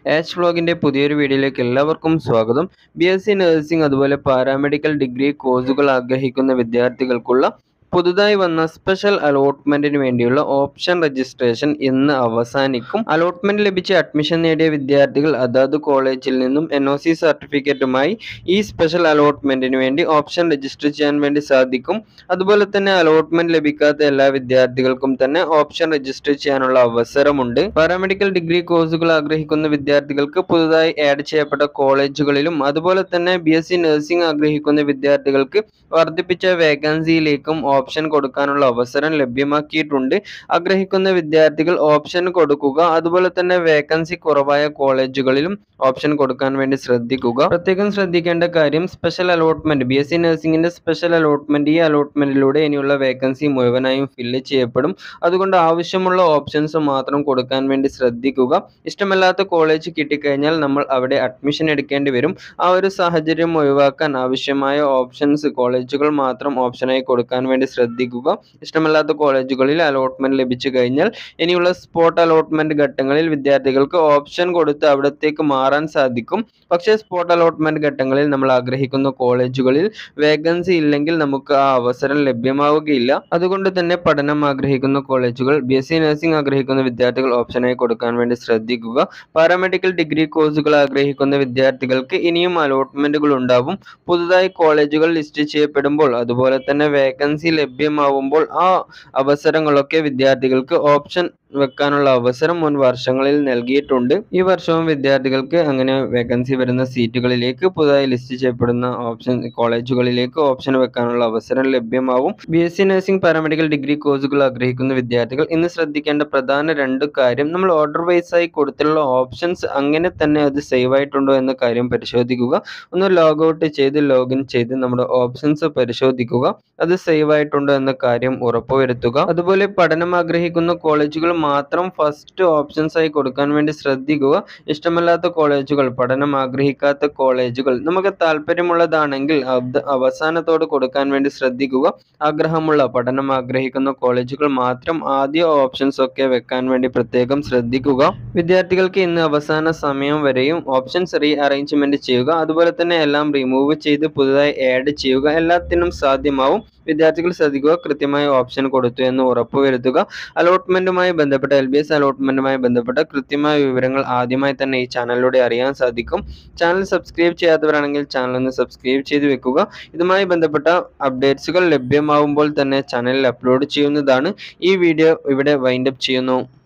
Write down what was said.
H വ്ളോഗിൻ്റെ പുതിയൊരു വീഡിയോയിലേക്ക് എല്ലാവർക്കും സ്വാഗതം ബി എസ് സി നഴ്സിംഗ് അതുപോലെ പാരാമെഡിക്കൽ ഡിഗ്രി കോഴ്സുകൾ ആഗ്രഹിക്കുന്ന വിദ്യാർത്ഥികൾക്കുള്ള പുതുതായി വന്ന സ്പെഷ്യൽ അലോട്ട്മെന്റിന് വേണ്ടിയുള്ള ഓപ്ഷൻ രജിസ്ട്രേഷൻ ഇന്ന് അവസാനിക്കും അലോട്ട്മെന്റ് ലഭിച്ച് അഡ്മിഷൻ നേടിയ വിദ്യാർത്ഥികൾ അതാത് കോളേജിൽ നിന്നും എൻ ഒ സി സർട്ടിഫിക്കറ്റുമായി ഈ സ്പെഷ്യൽ അലോട്ട്മെന്റിന് വേണ്ടി ഓപ്ഷൻ രജിസ്റ്റർ ചെയ്യാൻ വേണ്ടി സാധിക്കും അതുപോലെ തന്നെ അലോട്ട്മെന്റ് ലഭിക്കാത്ത എല്ലാ വിദ്യാർത്ഥികൾക്കും തന്നെ ഓപ്ഷൻ രജിസ്റ്റർ ചെയ്യാനുള്ള അവസരമുണ്ട് പാരാമെഡിക്കൽ ഡിഗ്രി കോഴ്സുകൾ ആഗ്രഹിക്കുന്ന വിദ്യാർത്ഥികൾക്ക് പുതുതായി ആഡ് ചെയ്യപ്പെട്ട കോളേജുകളിലും അതുപോലെ തന്നെ ബി എസ് സി നഴ്സിംഗ് ആഗ്രഹിക്കുന്ന വിദ്യാർത്ഥികൾക്ക് വർദ്ധിപ്പിച്ച വേക്കൻസിയിലേക്കും ഓപ്ഷൻ കൊടുക്കാനുള്ള അവസരം ലഭ്യമാക്കിയിട്ടുണ്ട് ആഗ്രഹിക്കുന്ന വിദ്യാർത്ഥികൾ ഓപ്ഷൻ കൊടുക്കുക അതുപോലെ തന്നെ വേക്കൻസി കുറവായ കോളേജുകളിലും ഓപ്ഷൻ കൊടുക്കാൻ വേണ്ടി ശ്രദ്ധിക്കുക പ്രത്യേകം ശ്രദ്ധിക്കേണ്ട കാര്യം special allotment B S C നഴ്സിംഗിന്റെ സ്പെഷ്യൽ അലോട്ട്മെന്റ് ഈ അലോട്ട്മെന്റിലൂടെ ഇനിയുള്ള വേക്കൻസി മുഴുവനായും ഫില്ല് ചെയ്യപ്പെടും അതുകൊണ്ട് ആവശ്യമുള്ള ഓപ്ഷൻസ് മാത്രം കൊടുക്കാൻ വേണ്ടി ശ്രദ്ധിക്കുക ഇഷ്ടമല്ലാത്ത കോളേജ് കിട്ടിക്കഴിഞ്ഞാൽ നമ്മൾ അവിടെ അഡ്മിഷൻ എടുക്കേണ്ടി വരും ആ ഒരു സാഹചര്യം ഒഴിവാക്കാൻ ആവശ്യമായ ഓപ്ഷൻസ് കോളേജുകൾ മാത്രം ഓപ്ഷനായി കൊടുക്കാൻ വേണ്ടി ശ്രദ്ധിക്കുക ഇഷ്ടമല്ലാത്ത കോളേജുകളിൽ അലോട്ട്മെന്റ് ലഭിച്ചു കഴിഞ്ഞാൽ ഇനിയുള്ള സ്പോട്ട് അലോട്ട്മെന്റ് ഘട്ടങ്ങളിൽ വിദ്യാർത്ഥികൾക്ക് ഓപ്ഷൻ കൊടുത്ത് അവിടത്തേക്ക് മാറാൻ സാധിക്കും പക്ഷേ സ്പോട്ട് അലോട്ട്മെന്റ് ഘട്ടങ്ങളിൽ നമ്മൾ ആഗ്രഹിക്കുന്ന കോളേജുകളിൽ വേക്കൻസി ഇല്ലെങ്കിൽ നമുക്ക് ആ അവസരം ലഭ്യമാവുകയില്ല അതുകൊണ്ട് തന്നെ പഠനം ആഗ്രഹിക്കുന്ന കോളേജുകൾ ബി എസ് സി നഴ്സിംഗ് ആഗ്രഹിക്കുന്ന വിദ്യാർത്ഥികൾ ഓപ്ഷനായി കൊടുക്കാൻ വേണ്ടി ശ്രദ്ധിക്കുക പാരാമെഡിക്കൽ ഡിഗ്രി കോഴ്സുകൾ ആഗ്രഹിക്കുന്ന വിദ്യാർത്ഥികൾക്ക് ഇനിയും അലോട്ട്മെന്റുകൾ ഉണ്ടാവും പുതുതായി കോളേജുകൾ ലിസ്റ്റ് ചെയ്യപ്പെടുമ്പോൾ അതുപോലെ തന്നെ വേക്കൻസി ലഭ്യമാവുമ്പോൾ ആ അവസരങ്ങളൊക്കെ വിദ്യാർത്ഥികൾക്ക് ഓപ്ഷൻ വെക്കാനുള്ള അവസരം മുൻ വർഷങ്ങളിൽ നൽകിയിട്ടുണ്ട് ഈ വർഷവും വിദ്യാർത്ഥികൾക്ക് അങ്ങനെ വേക്കൻസി വരുന്ന സീറ്റുകളിലേക്ക് പുതുതായി ലിസ്റ്റ് ചെയ്യപ്പെടുന്ന ഓപ്ഷൻ കോളേജുകളിലേക്ക് ഓപ്ഷൻ വെക്കാനുള്ള അവസരം ലഭ്യമാവും B S C nursing paramedical degree കോഴ്സുകൾ ആഗ്രഹിക്കുന്ന വിദ്യാർത്ഥികൾ ഇന്ന് ശ്രദ്ധിക്കേണ്ട പ്രധാന രണ്ട് കാര്യം നമ്മൾ ഓർഡർ വൈസ് ആയി കൊടുത്തിട്ടുള്ള ഓപ്ഷൻസ് അങ്ങനെ തന്നെ അത് സേവ് ആയിട്ടുണ്ടോ എന്ന കാര്യം പരിശോധിക്കുക ഒന്ന് ലോഗ് ഔട്ട് ചെയ്ത് ലോഗിൻ ചെയ്ത് നമ്മുടെ ഓപ്ഷൻസ് പരിശോധിക്കുക അത് സേവ് ആയിട്ടുണ്ടോ എന്ന കാര്യം ഉറപ്പുവരുത്തുക അതുപോലെ പഠനം ആഗ്രഹിക്കുന്ന കോളേജുകൾ മാത്രം ഫസ്റ്റ് ഓപ്ഷൻസ് ആയി കൊടുക്കാൻ വേണ്ടി ശ്രദ്ധിക്കുക ഇഷ്ടമല്ലാത്ത കോളേജുകൾ പഠനം ആഗ്രഹിക്കാത്ത കോളേജുകൾ നമുക്ക് താല്പര്യമുള്ളതാണെങ്കിൽ അത് അവസാനത്തോട് കൊടുക്കാൻ വേണ്ടി ശ്രദ്ധിക്കുക ആഗ്രഹമുള്ള പഠനം ആഗ്രഹിക്കുന്ന കോളേജുകൾ മാത്രം ആദ്യ ഓപ്ഷൻസ് ഒക്കെ വെക്കാൻ വേണ്ടി പ്രത്യേകം ശ്രദ്ധിക്കുക വിദ്യാർത്ഥികൾക്ക് ഇന്ന് അവസാന സമയം വരെയും ഓപ്ഷൻസ് റീ അറേഞ്ച്മെന്റ് ചെയ്യുക അതുപോലെ തന്നെ എല്ലാം റിമൂവ് ചെയ്ത് പുതുതായി ആഡ് ചെയ്യുക എല്ലാത്തിനും സാധ്യമാവും വിദ്യാർത്ഥികൾ ശ്രദ്ധിക്കുക കൃത്യമായ ഓപ്ഷൻ കൊടുത്തു എന്ന് ഉറപ്പുവരുത്തുക അലോട്ട്മെന്റുമായി ബന്ധപ്പെട്ട എൽ ബി എസ് അലോട്ട്മെന്റുമായി ബന്ധപ്പെട്ട കൃത്യമായ വിവരങ്ങൾ ആദ്യമായി തന്നെ ഈ ചാനലിലൂടെ അറിയാൻ സാധിക്കും ചാനൽ സബ്സ്ക്രൈബ് ചെയ്യാത്തവരാണെങ്കിൽ ചാനൽ ഒന്ന് സബ്സ്ക്രൈബ് ചെയ്ത് വെക്കുക ഇതുമായി ബന്ധപ്പെട്ട അപ്ഡേറ്റ്സുകൾ ലഭ്യമാവുമ്പോൾ തന്നെ ചാനലിൽ അപ്ലോഡ് ചെയ്യുന്നതാണ് ഈ വീഡിയോ ഇവിടെ വൈൻഡപ്പ് ചെയ്യുന്നു